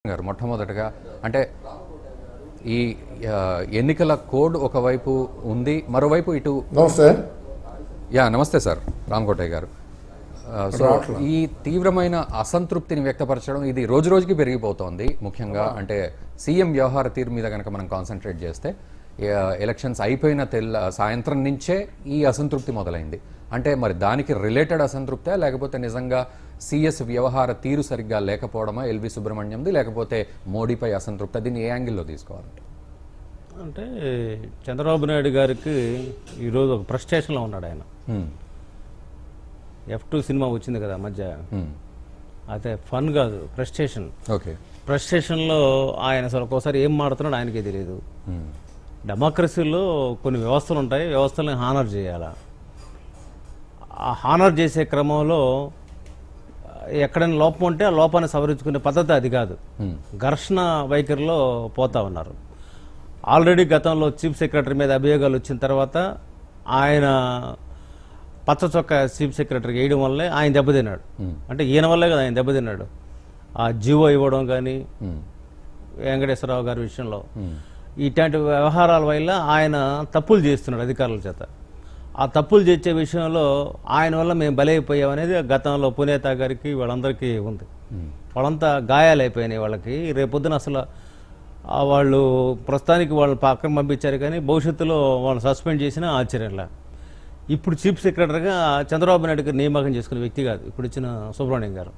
గారు మొట్టమొదటగా అంటే ఈ ఆ, ఎన్నికల కోడ్ ఒకవైపు ఉంది మరోవైపు ఇటు నమస్తే యా నమస్తే సార్ రామకోటయ్య గారు ఆ, సో ఈ తీవ్రమైన అసంతృప్తిని వ్యక్తపరచడం ఇది రోజు రోజుకి పెరిగిపోతోంది ముఖ్యంగా అంటే సీఎం వ్యవహార తీరు మీద కనుక మనం కాన్సన్ట్రేట్ చేస్తే ఆ, ఎలక్షన్స్ అయిపోయిన తెల్ల సాయంత్రం నుంచే ఈ అసంతృప్తి మొదలైంది అంటే మరి దానికి రిలేటెడ్ అసంతృప్తే లేకపోతే నిజంగా సిఎస్ వ్యవహార తీరు సరిగ్గా లేకపోవడమా ఎల్వి సుబ్రహ్మణ్యంది లేకపోతే మోడీపై అసంతృప్తి దీన్ని ఏ యాంగిల్లో తీసుకోవాలంటే అంటే చంద్రబాబు నాయుడు గారికి ఈరోజు ఒక ఫ్రస్ట్రేషన్లో ఉన్నాడు ఆయన హ్మ్. ఎఫ్ టూ సినిమా వచ్చింది కదా మధ్య హ్మ్. అదే ఫన్ కాదు ఫ్రస్ట్రేషన్ ఓకే ఫ్రస్ట్రేషన్లో ఆయన అసలు ఒక్కోసారి ఏం మాడుతున్నాడు ఆయనకే తెలియదు హ్మ్. డెమోక్రసీలో కొన్ని వ్యవస్థలు ఉంటాయి వ్యవస్థలను హానర్ చేయాలా ఆ హానర్ చేసే క్రమంలో ఎక్కడైనా లోపం ఉంటే ఆ లోపాన్ని సవరించుకునే పద్ధతి అది కాదు హ్మ్. ఘర్షణ వైఖరిలో పోతా ఉన్నారు ఆల్రెడీ గతంలో చీఫ్ సెక్రటరీ మీద అభియోగాలు వచ్చిన తర్వాత ఆయన పచ్చ చొక్క చీఫ్ సెక్రటరీకి వేయడం వల్లే ఆయన దెబ్బతిన్నాడు అంటే ఈయన వల్లే కదా ఆయన దెబ్బతిన్నాడు ఆ జీవో ఇవ్వడం కానీ హ్మ్. వెంకటేశ్వరరావు గారి విషయంలో హ్మ్. ఇట్లాంటి వ్యవహారాల వల్ల ఆయన తప్పులు చేస్తున్నాడు అధికారుల చేత ఆ తప్పులు చేసే విషయంలో ఆయన వల్ల మేము బలైపోయాం అనేది గతంలో పునేత గారికి వాళ్ళందరికీ ఉంది వాళ్ళంతా గాయాలైపోయినాయి వాళ్ళకి రేపొద్దున అసలు ఆ వాళ్ళు ప్రస్తుతానికి వాళ్ళు పక్కన పంపించారు కానీ భవిష్యత్తులో వాళ్ళు సస్పెండ్ చేసినా ఆశ్చర్యంలా ఇప్పుడు చీఫ్ సెక్రటరీగా చంద్రబాబు నాయుడు గారు నియామకం చేసుకునే వ్యక్తి కాదు ఇప్పుడు ఇచ్చిన సుబ్రహ్మణ్యం గారు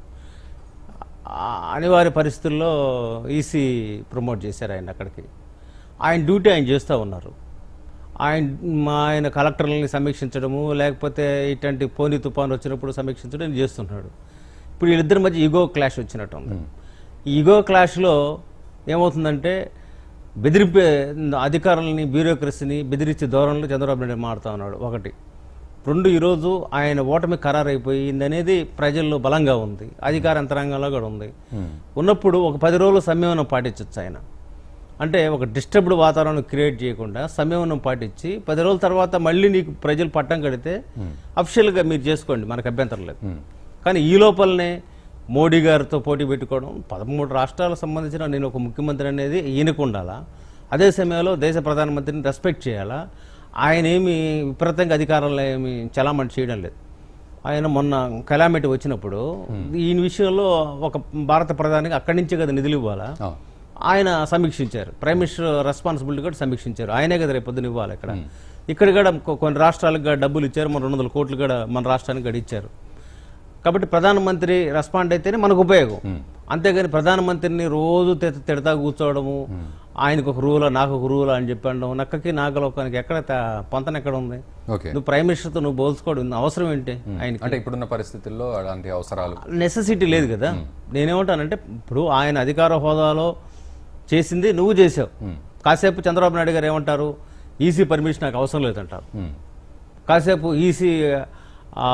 ఆ అనివార్య పరిస్థితుల్లో ఈసీ ప్రమోట్ చేశారు ఆయన అక్కడికి ఆయన డ్యూటీ ఆయన చేస్తూ ఉన్నారు ఆయన మా ఆయన కలెక్టర్లని సమీక్షించడము లేకపోతే ఇట్లాంటి పోనీ తుఫాను వచ్చినప్పుడు సమీక్షించడం ఆయన చేస్తున్నాడు ఇప్పుడు వీళ్ళిద్దరి మధ్య ఈగో క్లాష్ వచ్చినట్టు ఉంది ఈ ఈగో క్లాష్లో ఏమవుతుందంటే బెదిరింపే అధికారులని బ్యూరోక్రసీని బెదిరించే ధోరణిలో చంద్రబాబు నాయుడు మాడుతూ ఉన్నాడు ఒకటి రెండు ఈరోజు ఆయన ఓటమి ఖరారైపోయింది అనేది ప్రజల్లో బలంగా ఉంది అధికార యంత్రాంగంలో కూడా ఉంది ఉన్నప్పుడు ఒక పది రోజులు సంయమనం పాటించవచ్చు ఆయన అంటే ఒక డిస్టర్బ్డ్ వాతావరణం క్రియేట్ చేయకుండా సంయమనం పాటించి పది రోజుల తర్వాత మళ్ళీ నీకు ప్రజలు పట్టం కడితే అఫిషియల్గా మీరు చేసుకోండి మనకు అభ్యంతరం లేదు కానీ ఈ లోపలనే మోడీ గారితో పోటీ పెట్టుకోవడం పదమూడు రాష్ట్రాలకు సంబంధించిన నేను ఒక ముఖ్యమంత్రి అనేది ఈయనకు ఉండాలా అదే సమయంలో దేశ ప్రధానమంత్రిని రెస్పెక్ట్ చేయాలా ఆయన ఏమి విపరీతంగా అధికారంలో ఏమి చలామణి చేయడం లేదు ఆయన మొన్న కలామిటీ వచ్చినప్పుడు ఈ విషయంలో ఒక భారత ప్రధానికి అక్కడి నుంచే కదా నిధులు ఇవ్వాలా ఆ. ఆయన సమీక్షించారు ప్రైమ్ మినిస్టర్ రెస్పాన్సిబిలిటీ కూడా సమీక్షించారు ఆయనే కదా రేపు పొద్దున ఇవ్వాలి ఇక్కడ ఇక్కడ కూడా కొ- కొన్ని రాష్ట్రాలకు కూడా డబ్బులు ఇచ్చారు మన రెండు వందల కోట్లు కూడా మన రాష్ట్రానికి కూడా ఇచ్చారు కాబట్టి ప్రధానమంత్రి రెస్పాండ్ అయితేనే మనకు ఉపయోగం అంతేగాని ప్రధానమంత్రిని రోజు తిడ- తిడతా కూర్చోవడము ఆయనకు ఒక రూలా నాకు ఒక రూలా అని చెప్పడం నక్కకి నాగలోకానికి ఎక్కడ త- పొంతన ఎక్కడ ఉంది ఓకే నువ్వు ప్రైమ్ మినిస్టర్తో నువ్వు పోల్చుకోవడం అవసరం ఏంటి ఆయనకి అంటే ఇప్పుడున్న పరిస్థితుల్లో అలాంటి అవసరాలు నెసెసిటీ లేదు కదా నేనేమంటానంటే ఇప్పుడు ఆయన అధికార హోదాలో చేసింది నువ్వు చేసావు కాసేపు చంద్రబాబు నాయుడు గారు ఏమంటారు ఈసీ పర్మిషన్ నాకు అవసరం లేదంటారు హ్మ్. కాసేపు ఈసీ ఆ,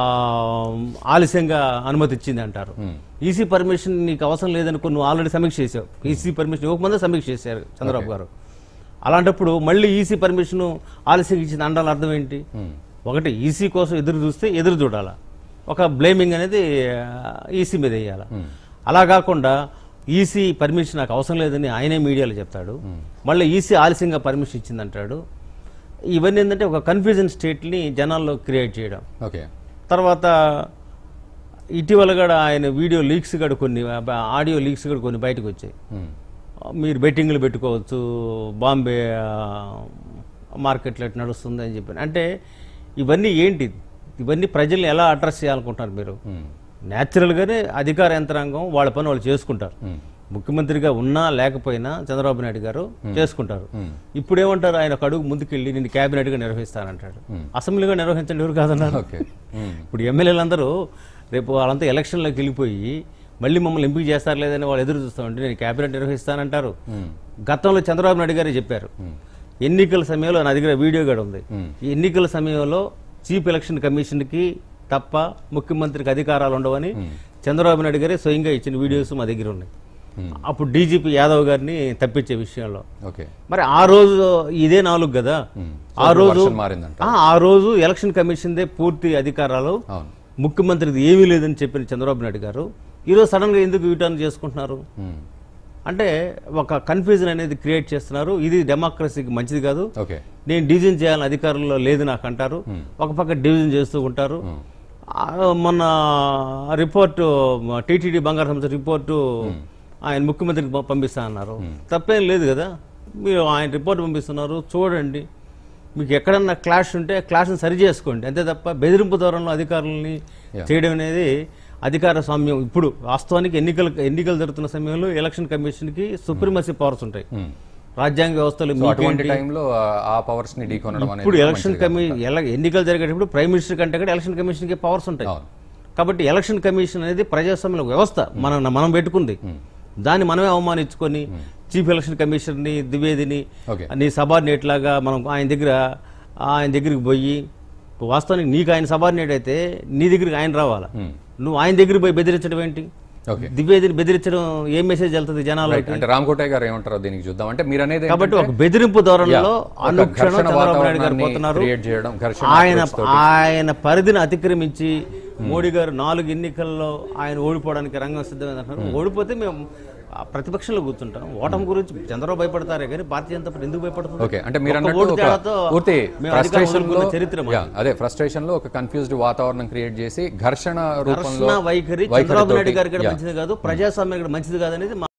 ఆలస్యంగా అనుమతి ఇచ్చింది అంటారు ఈసీ పర్మిషన్ నీకు అవసరం లేదని నువ్వు ఆల్రెడీ సమీక్ష చేసావు ఈసీ పర్మిషన్ ఇవ్వకముందే సమీక్ష చేశారు చంద్రబాబు గారు అలాంటప్పుడు మళ్ళీ ఈసీ పర్మిషన్ ఆలస్యంగా ఇచ్చింది అండాలి అర్థం ఏంటి ఒకటి ఈసీ కోసం ఎదురు చూస్తే ఎదురు చూడాలా ఒక బ్లేమింగ్ అనేది ఈసీ మీద వేయాలి అలా కాకుండా ఈసీ పర్మిషన్ నాకు అవసరం లేదని ఆయనే మీడియాలో చెప్తాడు మళ్ళీ ఈసీ ఆలస్యంగా పర్మిషన్ ఇచ్చిందంటాడు ఇవన్నీ ఏంటంటే ఒక కన్ఫ్యూజన్ స్టేట్ని జనాల్లో క్రియేట్ చేయడం ఓకే తర్వాత ఇటీవల కూడా ఆయన వీడియో లీక్స్ కూడా కొన్ని ఆ, ఆడియో లీక్స్ కూడా కొన్ని బయటకు వచ్చాయి హ్మ్. మీరు బెట్టింగ్లు పెట్టుకోవచ్చు బాంబే ఆ, మార్కెట్లో ఎట్లా నడుస్తుంది అని చెప్పి అంటే ఇవన్నీ ఏంటి ఇవన్నీ ప్రజల్ని ఎలా అడ్రస్ చేయాలనుకుంటున్నారు మీరు న్యాచురల్గానే అధికార యంత్రాంగం వాళ్ళ పని వాళ్ళు చేసుకుంటారు ముఖ్యమంత్రిగా ఉన్నా లేకపోయినా చంద్రబాబు నాయుడు గారు చేసుకుంటారు ఇప్పుడు ఏమంటారు ఆయన ఒక అడుగు ముందుకెళ్ళి నేను క్యాబినెట్గా నిర్వహిస్తానంటాడు అసెంబ్లీగా నిర్వహించండి ఎవరు కాదన్నారు ఓకే హ్మ్. ఇప్పుడు ఎమ్మెల్యేలందరూ రేపు వాళ్ళంతా ఎలక్షన్లోకి వెళ్ళిపోయి మళ్ళీ మమ్మల్ని ఎంపిక చేస్తారు లేదని వాళ్ళు ఎదురు చూస్తూ ఉంటే నేను క్యాబినెట్ నిర్వహిస్తానంటారు గతంలో చంద్రబాబు నాయుడు గారే చెప్పారు ఎన్నికల సమయంలో నా దగ్గర వీడియో కూడా ఉంది ఈ ఎన్నికల సమయంలో చీఫ్ ఎలక్షన్ కమిషన్కి తప్ప ముఖ్యమంత్రికి అధికారాలు ఉండవని చంద్రబాబు నాయుడు గారే స్వయంగా ఇచ్చిన వీడియోస్ మా దగ్గర ఉన్నాయి అప్పుడు డీజీపీ యాదవ్ గారిని తప్పించే విషయంలో ఓకే మరి ఆ రోజు ఇదే నాలుగు కదా ఆ రోజు వర్షన్ మారిందంట ఆ, ఆ రోజు ఎలక్షన్ కమిషన్దే పూర్తి అధికారాలు అవును ముఖ్యమంత్రిది ఏమీ లేదని చెప్పిన చంద్రబాబు నాయుడు గారు ఈరోజు సడన్ గా ఎందుకు యూటర్న్ చేసుకుంటున్నారు హ్మ్. అంటే ఒక కన్ఫ్యూజన్ అనేది క్రియేట్ చేస్తున్నారు ఇది డెమోక్రసీకి మంచిది కాదు ఓకే నేను డివిజన్ చేయాలని అధికారంలో లేదు నాకు అంటారు ఒక పక్క డివిజన్ చేస్తూ ఉంటారు ఆ, మొన్న రిపోర్టు టీటీడీ బంగారు సంస్థ రిపోర్టు ఆయన ముఖ్యమంత్రికి ప- పంపిస్తా అన్నారు తప్పేం లేదు కదా మీరు ఆయన రిపోర్ట్ పంపిస్తున్నారు చూడండి మీకు ఎక్కడన్నా క్లాష్ ఉంటే క్లాష్ని సరి చేసుకోండి అంతే తప్ప బెదిరింపు ధోరణిలో అధికారులని చేయడం అనేది అధికార స్వామ్యం ఇప్పుడు వాస్తవానికి ఎన్నికలు ఎన్నికలు జరుగుతున్న సమయంలో ఎలక్షన్ కమిషన్కి సుప్రీమసీ పవర్స్ ఉంటాయి రాజ్యాంగ వ్యవస్థలు సో అటువంటి మీకేంటి? టైంలో ఆ- ఆ పవర్స్ ని ఢీకొనడం అనేది ఇప్పుడు ఎలక్షన్ కమి ఎల- ఎన్నికలు జరిగేటప్పుడు ప్రైమ్ మినిస్టర్ కంటే కూడా ఎలక్షన్ కమిషన్కి పవర్స్ ఉంటాయి అవును. కాబట్టి ఎలక్షన్ కమిషన్ అనేది ప్రజాస్వామ్య వ్యవస్థ మనం మనం పెట్టుకుంది దాన్ని మనమే అవమానించుకొని చీఫ్ ఎలక్షన్ కమిషనర్ని ద్వివేదిని ఓకే నీ సబార్డినేట్ లాగా మనం ఆయన దగ్గర ఆయన దగ్గరికి పోయి వాస్తవానికి నీకు ఆయన సబార్డినేట్ అయితే నీ దగ్గరికి ఆయన రావాలా Hmm. నువ్వు ఆయన దగ్గర పోయి బెదిరించడం ఏంటి ఓకే ద్వివేదిని బెదిరించడం ఏ మెసేజ్ వెళ్తుంది జనాలకి అంటే రామ్ కోటయ్య గారు ఏమంటారో దీనికి చూద్దాం అంటే మీరు అనేది కాబట్టి ఒక బెదిరింపు ధోరణిలో ఒక అనుక్షణం ఘర్షణ చంద్రబాబు నాయుడు గారు వాతావరణాన్ని పోతున్నారు క్రియేట్ చేయడం ఘర్షణ ఆయన approach తోటి. ఆయన పరిధిని అతిక్రమించి మోడీ గారు నాలుగు ఎన్నికల్లో ఆయన ఓడిపోవడానికి రంగం సిద్ధమైందంటున్నారు ఓడిపోతే మేము ఆ ప్రతిపక్షంలో కూర్చుంటాం ఓటమి గురించి చంద్రబాబు భయపడతారే కానీ భారతీయ జనతా పార్టీ ఎందుకు భయపడుతుంది ఓకే అంటే మీరు ఒక్క అన్నట్టు ఓటు ఒక తేడాతో పూర్తి మేము అధికారం ఫ్రస్ట్రేషన్ లో వదులుకున్న చరిత్ర మాది. యా, అదే ఫ్రస్ట్రేషన్ లో ఒక కన్ఫ్యూజ్డ్ వాతావరణం క్రియేట్ చేసి ఘర్షణ రూపంలో ఘర్షణ వైఖరి వైఖరితోటి- చంద్రబాబు నాయుడు గారికి యా. మంచిది కాదు ప్రజాస్వామ్యం మంచిది కాదు అనేది